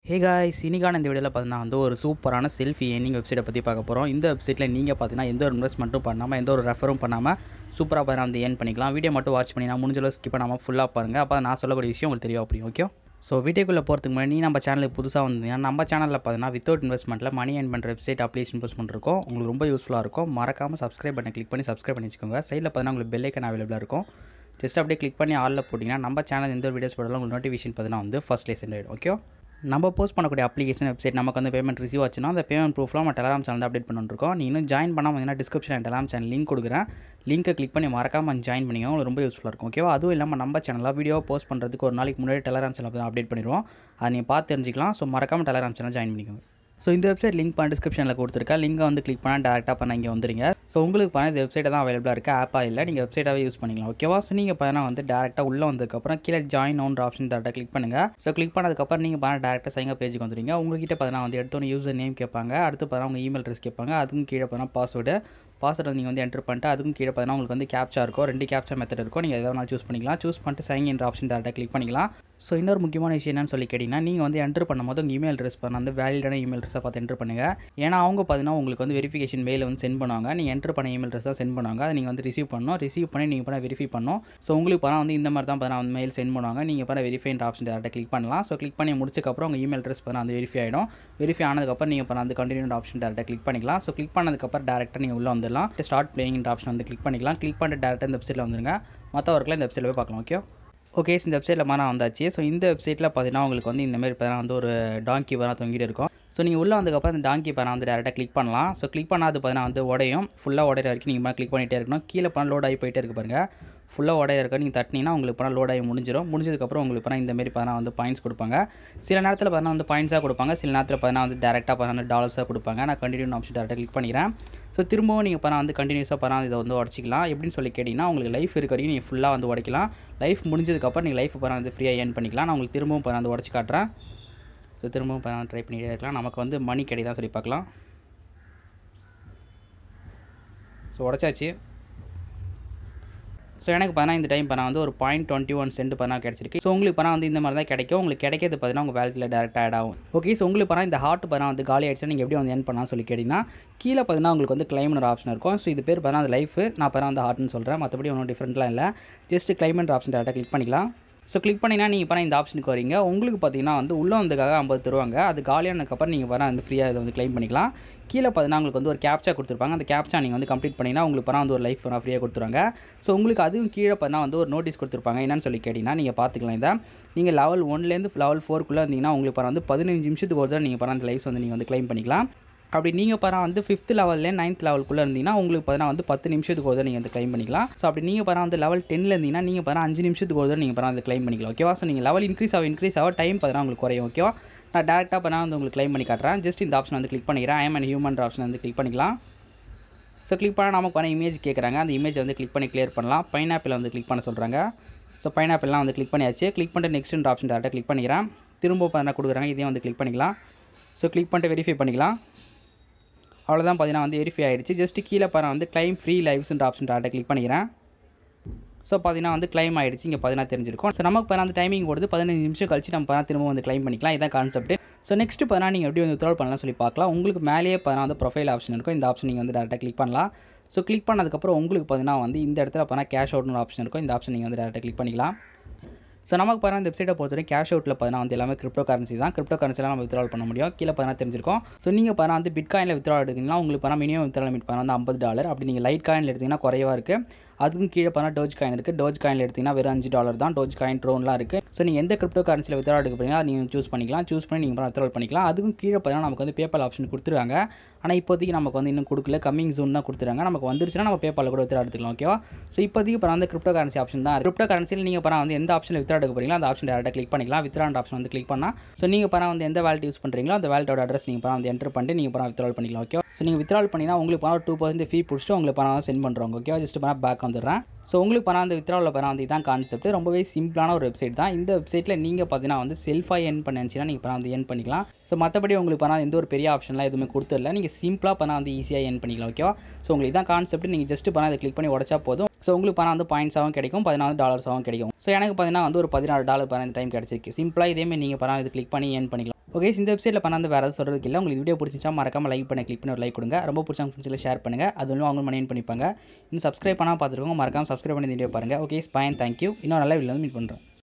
hey guys இன்னைக்கான இந்த வீடியோவில் பார்த்தீங்கன்னா வந்து ஒரு சூப்பரான செல்ஃபி ஏர்னிங் வெப்சைட்டை பற்றி பார்க்க போகிறோம் இந்த வெப்சைட்டில் நீங்கள் பார்த்தீங்கன்னா எந்த ஒரு இன்வெஸ்ட்மெண்ட்டும் பண்ணாமல் எந்த ஒரு ரெஃபரும் பண்ணாமல் சூப்பராக பார்த்தீங்கன்னா வந்து ஏர்ன் பண்ணிக்கலாம் வீடியோ மட்டும் வாட்ச் பண்ணி நான் முடிஞ்ச அளவு ஸ்கிப் பண்ணாமல் ஃபுல்லாக பாருங்கள் அப்போ நான் சொல்லக்கூடிய விஷயம் உங்களுக்கு தெரியும் அப்படி ஓகே ஸோ வீடியோக்குள்ளே போகிறதுக்கு முன்னாடி நம்ம சேனலுக்கு புதுசாக வந்தீங்கன்னா நம்ம சேனலில் பார்த்தீங்கன்னா வித்தவுட் இன்வெஸ்ட்மெண்ட்டில் மணி ஏர்ன் பண்ணுற வெப்சைட் அப்ளிகேஷன் இன்வெஸ்ட்மெண்ட் இருக்கும் உங்களுக்கு ரொம்ப யூஸ்ஃபுல்லாக இருக்கும் மறக்காமல் சப்ஸ்கிரைப் பண்ணி கிளிக் பண்ணி சப்ஸ்கிரைப் பண்ணி வச்சுக்கோங்க சைடில் பார்த்தீங்கன்னா உங்களுக்கு பெல் ஐக்கன் அவைலபிளாக இருக்கும் ஜஸ்ட் அப்படியே கிளிக் பண்ணி ஆளில் போட்டிங்கன்னா நம்ம சேனல் எந்த ஒரு வீடியோஸ் போட்டாலும் உங்களுக்கு நோட்டிஃபிகேஷன் பார்த்தீங்கன்னா வந்து ஃபஸ்ட் சென்ட் ஆகிடும் ஓகே நம்ம போஸ்ட் பண்ணக்கூடிய அப்ளிகேஷன் வெப்சைட் நமக்கு வந்து பேமெண்ட் ரிசீவ் ஆச்சுன்னா அந்த பேமெண்ட் ப்ரூஃப்லாம் நம்ம டெலாம் சேனல் அப்டேட் பண்ணிருக்கோம் நீ இன்னும் ஜாயின் பண்ணாமல் வந்தீங்கன்னா டிஸ்கிரிப்ஷன் டெலாம் சேனல் லிங்க் கொடுக்குறேன் லிங்க்கை கிளிக் பண்ணி மறக்காமல் ஜாயின் பண்ணிக்கோங்க உங்களுக்கு ரொம்ப யூஸ்ஃபுல்லாக இருக்கும் ஓகேவா அதுவும் இல்லாமல் நம்ம சேனலில் வீடியோ போஸ்ட் பண்ணுறதுக்கு ஒரு நாளைக்கு முன்னாடி டெலகிராம் சேனல் அப்டேட் பண்ணிடுவோம் அதை நீங்கள் பார்த்து தெரிஞ்சிக்கலாம் ஸோ மறக்காமல் டெலகிராம் சேனல் ஜாயின் பண்ணிக்கோங்க ஸோ இந்த வெப்சைட் லிங்க் பண்ண டிஸ்கிரிப்ஷனில் கொடுத்துருக்கேன் லிங்கை வந்து கிளிக் பண்ணால் டேரெக்டாக பண்ண இங்கே வந்துருங்க ஸோ உங்களுக்கு பண்ண இந்த வெப்சைட்டை தான் அவைலபிளாக இருக்குது ஆப்பாக இல்லை நீங்கள் வெப்சைட்டாகவே யூஸ் பண்ணிக்கலாம் ஓகேவா ஸோ நீங்கள் பண்ணா வந்து டேரெக்டாக உள்ளே வந்ததுக்கப்புறம் கீழே ஜாயின் ஆன்ற ஆப்ஷன் டேரெக்டாக கிளிக் பண்ணுங்கள் ஸோ கிளிக் பண்ணதுக்கப்புறம் நீங்கள் பண்ண டேரெக்டாக சைங்க பேஜுக்கு வந்துருங்க உங்ககிட்ட பார்த்தீங்கன்னா வந்து எடுத்தோன்னே யூசர் நேம் கேட்பாங்க அடுத்து பார்த்தா உங்கள் இமெயில் அட்ரஸ் கேட்பாங்க அதுக்கும் கீழே பார்த்தா பாஸ்வேர்டு பாஸ்வேர்டு நீங்கள் வந்து என்டர் பண்ணிட்டு அதுக்கும் கீழே பார்த்தீங்கன்னா உங்களுக்கு வந்து கேப்ச்சா இருக்கும் ரெண்டு கேப்ச்சா மெத்தட் இருக்கும் நீங்கள் எதாவது சூஸ் பண்ணிக்கலாம் சூஸ் பண்ணிட்டு சைன் என்ற ஆப்ஷன் டேரெக்டாக கிளிக் பண்ணிக்கலாம் ஸோ இன்னொரு முக்கியமான விஷயம் என்னன்னு சொல்லி கேட்டிங்கன்னா நீங்கள் வந்து என்டர் பண்ணும்போது உங்கள் இமெயில் அட்ரஸ் பண்ண வந்து வேலிடான இமெயில் அட்ரஸை பார்த்து என்டர் பண்ணுங்கள் ஏன்னா அவங்க பார்த்தீங்கன்னா உங்களுக்கு வந்து வெரிஃபிகேஷன் மெயில் வந்து சென்ட் பண்ணுவாங்க நீங்கள் என்டர் பண்ண இமெயில் அட்ரஸ் தான் சென்ட் பண்ணுவாங்க அதை நீங்கள் வந்து ரிசீவ் பண்ணணும் ரிசீவ் பண்ணி நீங்கள் பண்ண வெரிஃபை பண்ணணும் ஸோ உங்களுக்கு பண்ணால் வந்து இந்த மாதிரி தான் பார்த்தா வந்து மெயில் சென்ட் பண்ணுவாங்க நீங்கள் பண்ண வெரிஃபைன்ற ஆப்ஷன் டேரெக்டாக கிளிக் பண்ணலாம் ஸோ கிளிக் பண்ணி முடிச்சக்கப்புறம் உங்கள் இமெயில் அட்ரஸ் பண்ண வந்து வெரிஃபை ஆகிடும் வெரிஃபை ஆனதுக்கப்புறம் நீங்கள் பண்ண வந்து கண்டினியூ ஆப்ஷன் டேரெக்டாக கிளிக் பண்ணிக்கலாம் ஸோ கிளிக் பண்ணதுக்கப்புறம் டேரெக்டாக நீங்கள் உள்ளே வந்துடலாம் ஸ்டார்ட் பிளேயிங் ஆப்ஷன் வந்து கிளிக் பண்ணிக்கலாம் கிளிக் பண்ணிட்டு டேரெக்டாக இந்த வெப்சைட்டில் வந்துருங்க மற்ற ஒர்க்கில் இந்த வெப்சைட்டில் போய் பார்க்கலாம் ஓகே ஓகே இந்த வெப்சைட்டில் மாதிரி வந்தாச்சு ஸோ இந்த வெப்சைட்டில் பார்த்தீங்கன்னா உங்களுக்கு வந்து இந்த மாதிரி பார்த்தீங்கன்னா வந்து ஒரு டாங்கி பேராக தொங்கிட்டு இருக்கும் ஸோ நீங்கள் உள்ளே வந்ததுக்கப்புறம் இந்த டாங்கி பேரை வந்து டேரெக்டாக கிளிக் பண்ணலாம் ஸோ கிளிக் பண்ணாது பார்த்தீங்கன்னா வந்து உடையும் ஃபுல்லாக உடையிற வரைக்கும் நீங்கள் கிளிக் பண்ணிகிட்டே இருக்கணும் கீழே பண்ண லோட் ஆகி போயிட்டே இருக்கு பாருங்கள் ஃபுல்லாக உடைய இருக்க நீங்கள் தட்டினீங்கன்னா உங்களுக்கு பணம் லோட் ஆகி முடிஞ்சிடும் முடிஞ்சதுக்கப்புறம் உங்களுக்கு பணம் இந்தமாரி பார்த்தா வந்து பாயிண்ட்ஸ் கொடுப்பாங்க சில நேரத்தில் பார்த்தா வந்து பாயிண்ட்ஸாக கொடுப்பாங்க சில நேரத்தில் பார்த்தா வந்து டேரெக்டாக பார்த்தா டாலர்ஸாக கொடுப்பாங்க நான் கண்டினியூ ஆப்ஷன் டேரெக்டாக கிளிக் பண்ணிக்கிறேன் ஸோ திரும்பவும் நீங்கள் பணம் வந்து கண்டினியூஸாக பணம் இதை வந்து உடச்சிக்கலாம் எப்படின்னு சொல்லி கேட்டிங்கன்னா உங்களுக்கு லைஃப் இருக்க வரைக்கும் நீங்கள் ஃபுல்லாக வந்து உடைக்கலாம் லைஃப் முடிஞ்சதுக்கப்புறம் நீங்கள் லைஃப் பணம் வந்து ஃப்ரீயாக ஏர்ன் பண்ணிக்கலாம் நான் உங்களுக்கு திரும்பவும் பணம் வந்து உடச்சி காட்டுறேன் ஸோ திரும்பவும் பணம் ட்ரை பண்ணிகிட்டே இருக்கலாம் நமக்கு வந்து மணி கிடைதான் சொல்லி பார்க்கலாம் ஸோ உடச்சாச்சு ஸோ எனக்கு பார்த்தா இந்த டைம் பண்ணால் வந்து ஒரு பாயிண்ட் டுவெண்ட்டி ஒன் சென்ட் பண்ணால் கிடச்சிருக்கு ஸோ உங்களுக்கு பண்ணால் வந்து இந்த மாதிரி தான் கிடைக்கும் உங்களுக்கு கிடைக்கிறது பார்த்தீங்கன்னா உங்கள் வேலட்டில் டேரெக்டாக ஆட் ஆகும் ஓகே ஸோ உங்களுக்கு பண்ணால் இந்த ஹார்ட் பண்ணால் வந்து காலி ஆயிடுச்சு நீங்கள் எப்படி வந்து ஏன் பண்ணலாம் சொல்லி கேட்டிங்கன்னா கீழே பார்த்தீங்கன்னா உங்களுக்கு வந்து கிளைம்னு ஆப்ஷன் இருக்கும் ஸோ இது பேர் பார்த்தா அந்த லைஃப் நான் பார்த்தா அந்த ஹார்ட்னு சொல்கிறேன் மற்றபடி ஒன்றும் டிஃப்ரெண்ட்லாம் இல்லை ஜஸ்ட் கிளைமெண்ட் ஆப்ஷன் டேரெக்டாக கிளிக் பண்ணிக்கலாம் ஸோ கிளிக் பண்ணிங்கன்னா நீங்கள் பண்ண இந்த ஆப்ஷனுக்கு வரீங்க உங்களுக்கு பார்த்தீங்கன்னா வந்து உள்ளே வந்ததுக்காக ஐம்பது தருவாங்க அது காலியானதுக்கப்புறம் நீங்கள் வர வந்து ஃப்ரீயாக இதை வந்து கிளைம் பண்ணிக்கலாம் கீழே பார்த்தீங்கன்னா உங்களுக்கு வந்து ஒரு கேப்ச்சா கொடுத்துருப்பாங்க அந்த கேப்ச்சா நீங்கள் வந்து கம்ப்ளீட் பண்ணிங்கன்னா உங்களுக்கு பண்ணால் வந்து ஒரு லைஃப் பண்ணால் ஃப்ரீயாக கொடுத்துருவாங்க ஸோ உங்களுக்கு அதுவும் கீழே பார்த்தா வந்து ஒரு நோட்டீஸ் கொடுத்துருப்பாங்க என்னன்னு சொல்லி கேட்டிங்கன்னா நீங்கள் பார்த்துக்கலாம் இதை நீங்கள் லெவல் ஒன்லேருந்து லெவல் ஃபோருக்குள்ளே இருந்தீங்கன்னா உங்களுக்கு பண்ண வந்து பதினஞ்சு நிமிஷத்துக்கு ஒரு தடவை நீங்கள் பண்ண அந்த லைஃப் வந்து நீங்கள் வந்து கிளைம் பண்ணிக்கலாம் அப்படி நீங்கள் பாரு வந்து ஃபிஃப்த் லெவலில் நைன்த் லெவலுக்குள்ளே இருந்தீங்கன்னா உங்களுக்கு பார்த்தா வந்து பத்து நிமிஷத்துக்கு ஒரு நீங்கள் வந்து கிளைம் பண்ணிக்கலாம் ஸோ அப்படி நீங்கள் பாரு வந்து லெவல் டென்னில் இருந்தீங்கன்னா நீங்கள் பாரு அஞ்சு நிமிஷத்துக்கு ஒரு நீங்கள் பாரு வந்து கிளைம் பண்ணிக்கலாம் ஓகேவா ஸோ நீங்கள் லெவல் இன்க்ரீஸ் ஆகும் இன்க்ரீஸ் ஆக டைம் பார்த்தீங்கன்னா உங்களுக்கு குறையும் ஓகேவா நான் டேரெக்டாக பண்ணா வந்து உங்களுக்கு கிளைம் பண்ணி காட்டுறேன் ஜஸ்ட் இந்த ஆப்ஷன் வந்து கிளிக் பண்ணிக்கிறேன் ஐஎம் அண்ட் ஹியூமன் ஆப்ஷன் வந்து கிளிக் பண்ணிக்கலாம் ஸோ கிளிக் பண்ணால் நமக்கு பண்ண இமேஜ் கேட்குறாங்க அந்த இமேஜ் வந்து கிளிக் பண்ணி கிளியர் பண்ணலாம் பைனாப்பில் வந்து கிளிக் பண்ண சொல்கிறாங்க ஸோ பைனாப்பிள்லாம் வந்து கிளிக் பண்ணியாச்சு கிளிக் பண்ணிட்டு நெக்ஸ்ட் ஆப்ஷன் டேரெக்டாக கிளிக் பண்ணிக்கிறேன் திரும்ப பார்த்தீங்கன்னா கொடுக்குறாங்க இதையும் வந்து கிளிக் பண்ணிக்கலாம் ஸோ கிளிக் பண்ணிட்டு வெரிஃபை பண்ணிக்கலாம் அவ்வளோதான் பார்த்தீங்கன்னா வந்து வெரிஃபை ஆகிடுச்சு ஜஸ்ட் கீழே பாரு வந்து கிளைம் ஃப்ரீ லைவ்ஸ்ன்ற ஆப்ஷன் டேரெக்டாக கிளிக் பண்ணிக்கிறேன் ஸோ பார்த்தீங்கன்னா வந்து கிளைம் ஆகிடுச்சு இங்கே பார்த்தீங்கன்னா தெரிஞ்சிருக்கும் ஸோ நமக்கு பார்த்தா அந்த டைமிங் போடுது பதினஞ்சு நிமிஷம் கழிச்சு நம்ம பார்த்தா திரும்ப வந்து கிளைம் பண்ணிக்கலாம் இதான் கான்செப்ட் ஸோ நெக்ஸ்ட் பார்த்தா நீங்கள் எப்படி வந்து வித்ட்ரால் பண்ணலாம் சொல்லி பார்க்கலாம் உங்களுக்கு மேலேயே பார்த்தா வந்து ப்ரொஃபைல் ஆப்ஷன் இருக்கும் இந்த ஆப்ஷன் நீங்கள் வந்து டேரெக்டாக கிளிக் பண்ணலாம் ஸோ கிளிக் பண்ணதுக்கப்புறம் உங்களுக்கு பார்த்தீங்கன்னா வந்து இந்த இடத்துல பார்த்தா கேஷ் அவுட்னு ஆப்ஷன் இருக்கும் இந்த ஆப்ஷன் நீங்கள் வந்து டேரெக்டாக கிளிக் பண்ணிக்கலாம் ஸோ நமக்கு பாருங்கள் இந்த வெப்சைட்டை பொறுத்தவரை கேஷ் அவுட்டில் பார்த்தீங்கன்னா வந்து எல்லாமே கிரிப்டோ கரன்சி தான் கிரிப்டோ கரன்சிலாம் நம்ம வித்ட்ரால் பண்ண முடியும் கீழே பார்த்தீங்கன்னா தெரிஞ்சிருக்கும் ஸோ நீங்கள் பாருங்கள் வந்து பிட் காயினில் வித்ட்ரால் எடுத்தீங்கன்னா உங்களுக்கு பார்த்தா மினிமம் வித்ட்ரால் லிமிட் பார்த்தா வந்து ஐம்பது டாலர் அப்படி நீங்கள் லைட் காயினில் எடுத்திங்கன்னா குறைவாக இருக்குது அதுக்கும் கீழே பார்த்தா டோஜ் காயின் இருக்குது டோஜ் காயினில் எடுத்திங்கன்னா வெறும் அஞ்சு டாலர் தான் டோஜ் காயின் ட்ரோன்லாம் இருக்குது ஸோ நீங்கள் எந்த கிரிப்டோ கரன்சியில் வித்ட்ரா எடுக்க போறீங்களோ அதை நீங்கள் சூஸ் பண்ணிக்கலாம் சூஸ் பண்ணி நீங்கள் வித்ட்ரால் பண்ணிக்கலாம் அதுக்கும் கீழே பார்த்தீங்கன்னா நமக்கு வந்து பேபால் ஆப்ஷன் கொடுத்துருக்காங்க ஆனால் இப்போதைக்கு நமக்கு வந்து இன்னும் கொடுக்கல கம்மிங் ஜூன் தான் கொடுத்துருக்காங்க நமக்கு வந்துருச்சுன்னா நம்ம பேபாலில் கூட வித்ரா எடுத்துக்கலாம் ஓகேவா ஸோ இப்போதைக்கு இப்போ வந்து கிரிப்டோ கரன்சி ஆப்ஷன் தான் கிரிப்டோ கரன்சியில் நீங்கள் இப்போ வந்து எந்த ஆப்ஷனில் வித்ரா எடுக்க போறீங்களோ அந்த ஆப்ஷன் டேரெக்டாக கிளிக் பண்ணிக்கலாம் வித்ராண்ட் ஆப்ஷன் வந்து கிளிக் பண்ணால் ஸோ நீங்கள் இப்போ வந்து எந்த வேலட் யூஸ் பண்ணுறீங்களோ அந்த வேலட்டோட அட்ரஸ் நீங்கள் இப்போ வந்து என்டர் பண்ணிட்டு நீங்கள் இப்போ வித்ட்ரால் பண்ணிக்கலாம் ஓகே ஸோ நீங்கள் வித்ட்ரால் பண்ணினா உங்களுக்கு பணம் டூ பர்சன்ட் ஃபீ பிடிச்சிட்டு உங்களுக்கு பணம் சென்ட் பண்ணுறோம் ஓகேவா ஜஸ்ட் பண்ணால் பேக் வந்துடுறேன் ஸோ உங்களுக்கு பண்ண அந்த வித்ராவில் பண்ண வந்து இதான் கான்செப்ட் ரொம்பவே சிம்பிளான ஒரு வெப்சைட் தான் இந்த வெப்சைட்டில் நீங்கள் பார்த்தீங்கன்னா வந்து செல்ஃபாக என் பண்ண நினச்சினா நீங்கள் பண்ண வந்து என் பண்ணிக்கலாம் ஸோ மற்றபடி உங்களுக்கு பண்ண எந்த ஒரு பெரிய ஆப்ஷன்லாம் எதுவுமே கொடுத்துடல நீங்கள் சிம்பிளாக பண்ண வந்து ஈஸியாக என் பண்ணிக்கலாம் ஓகேவா ஸோ உங்களுக்கு இதான் கான்செப்ட் நீங்கள் ஜஸ்ட் பண்ண அதை கிளிக் பண்ணி உடச்சா போதும் ஸோ உங்களுக்கு பணம் வந்து பாயிண்ட்ஸாகவும் கிடைக்கும் பதினாலு டாலர்ஸாகவும் கிடைக்கும் ஸோ எனக்கு பார்த்தீங்கன்னா வந்து ஒரு பதினாறு டாலர் பண்ண இந்த டைம் கிடச்சிருக்கு சிம்பிளாக இதேமாதிரி நீங்கள் பணம் இது கிளிக் பண்ணி ஏர்ன் பண்ணிக்கலாம் ஓகே இந்த வெப்சைட்டில் பண்ண வந்து வேறு எதாவது சொல்கிறதுக்கு இல்லை உங்களுக்கு வீடியோ பிடிச்சிச்சா மறக்காம லைக் பண்ணி கிளிக் பண்ணி ஒரு லைக் கொடுங்க ரொம்ப பிடிச்ச ஃப்ரெண்ட்ஸில் ஷேர் பண்ணுங்கள் அது வந்து அவங்க மணி பண்ணிப்பாங்க இன்னும் சப்ஸ்கிரைப் பண்ணால் பார்த்துருக்கோங்க மறக்காம சப்ஸ்கிரைப் பண்ணி இந்த வீடியோ பாருங்கள் ஓகே ஸ்பைன் தேங்க்யூ இன்னும் நல்ல வீடியோ வந்து மீட் பண்ணுறேன்